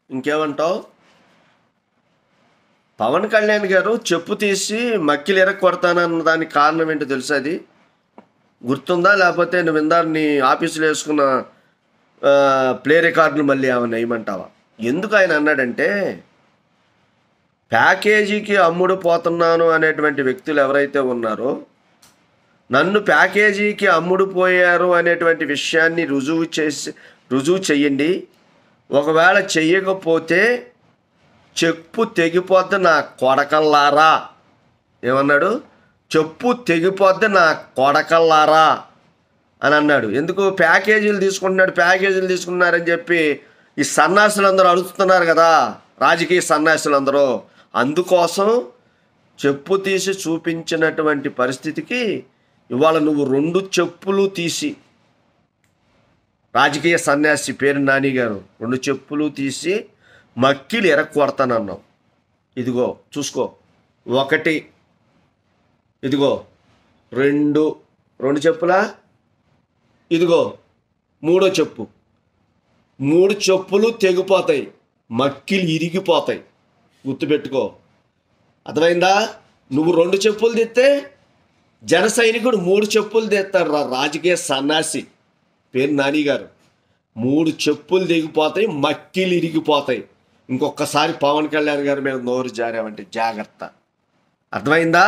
ఇంకేమంటావు పవన్ కళ్యాణ్ గారు చెప్పు తీసి మక్కిలు ఎరగ కొడతానన్న దానికి కారణం ఏంటో తెలుసా అది గుర్తుందా లేకపోతే నువ్వు ఇందా నీ ఆఫీసులో వేసుకున్న ఆ, ప్లే రికార్డులు మళ్ళీ ఏమన్నా వేయమంటావా ఎందుకు ఆయన అన్నాడంటే ప్యాకేజీకి అమ్ముడు పోతున్నాను అనేటువంటి వ్యక్తులు ఎవరైతే ఉన్నారో నన్ను ప్యాకేజీకి అమ్ముడు పోయారు అనేటువంటి విషయాన్ని రుజువు చేసి రుజువు చెయ్యండి ఒకవేళ చెయ్యకపోతే చెప్పు తెగిపోద్ది నా కొడకల్లారా ఏమన్నాడు చెప్పు తెగిపోద్ది నా కొడకల్లారా అని అన్నాడు ఎందుకు ప్యాకేజీలు తీసుకుంటున్నాడు ప్యాకేజీలు తీసుకున్నారని చెప్పి ఈ సన్నాసులందరూ అడుగుతున్నారు కదా రాజకీయ సన్నాసులందరూ అందుకోసం చెప్పు తీసి చూపించినటువంటి పరిస్థితికి ఇవాళ నువ్వు రెండు చెప్పులు తీసి రాజకీయ సన్యాసి పేరు నాని గారు రెండు చెప్పులు తీసి మక్కిలు ఎరక్కొడతానన్నావు ఇదిగో చూసుకో ఒకటి ఇదిగో రెండు రెండు చెప్పులా ఇదిగో మూడో చెప్పు మూడు చెప్పులు తెగిపోతాయి మక్కిలు ఇరిగిపోతాయి గుర్తుపెట్టుకో అర్థమైందా నువ్వు రెండు చెప్పులు తెస్తే జన సైనికుడు మూడు చెప్పులు తెస్తాడు రా రాజకీయ సన్నాసి పేరు నాని గారు మూడు చెప్పులు దిగిపోతాయి మక్కిలు ఇరిగిపోతాయి ఇంకొకసారి పవన్ కళ్యాణ్ గారి మీద నోరు జారామంటే జాగ్రత్త అర్థమైందా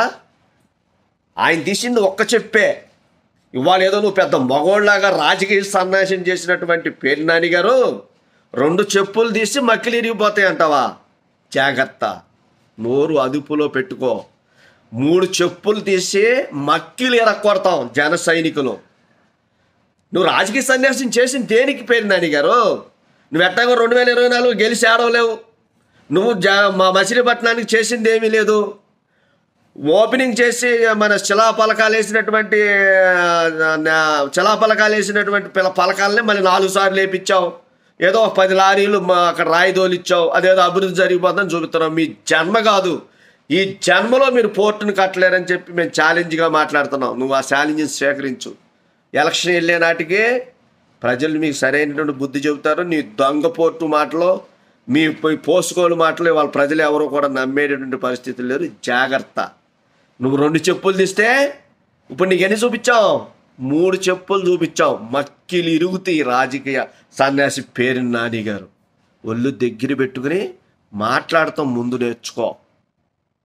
ఆయన తీసింది ఒక్క చెప్పే ఇవాళ ఏదో నువ్వు పెద్ద మగోళ్ళలాగా రాజకీయ సన్యాసం చేసినటువంటి పేరు నాని గారు రెండు చెప్పులు తీసి మక్కిలు ఇరిగిపోతాయి అంటావా జాగ్రత్త నోరు అదుపులో పెట్టుకో మూడు చెప్పులు తీసి మక్కిలు ఎరక్కొడతాం జన సైనికులు నువ్వు రాజకీయ సన్యాసం చేసిన దేనికి పేరు నాని గారు నువ్వు ఎట్టాగో రెండు వేల ఇరవై నాలుగు గెలిచి ఆడవలేవు నువ్వు జా మా మచిలీపట్నానికి చేసింది ఏమీ లేదు ఓపెనింగ్ చేసి మన శిలాపలకాలు వేసినటువంటి ఆ, శిలాపలకాలు వేసినటువంటి పిల్ల పలకాలనే మళ్ళీ నాలుగు సార్లు లేపించావు ఏదో ఒక పది లారీలు మా అక్కడ రాయి తోలిచ్చావు అదేదో అభివృద్ధి జరిగిపోతుందని చూపిస్తున్నాం మీ జన్మ కాదు ఈ జన్మలో మీరు పోర్టును కట్టలేరని చెప్పి మేము ఛాలెంజ్గా మాట్లాడుతున్నాం నువ్వు ఆ ఛాలెంజ్ని స్వీకరించు ఎలక్షన్ వెళ్ళే నాటికే ప్రజలు మీకు సరైనటువంటి బుద్ధి చెబుతారు నీ దొంగ పోర్టు మాటలో మీ పోయి పోసుకోలు మాటలు వాళ్ళ ప్రజలు ఎవరు కూడా నమ్మేటటువంటి పరిస్థితులు లేరు జాగ్రత్త నువ్వు రెండు చెప్పులు తీస్తే ఇప్పుడు నీకు ఎన్ని చూపించావు మూడు చెప్పులు చూపించావు మక్కిలు ఇరుగుతాయి రాజకీయ సన్యాసి పేరు నాని గారు ఒళ్ళు దగ్గర పెట్టుకుని మాట్లాడతాం ముందు నేర్చుకో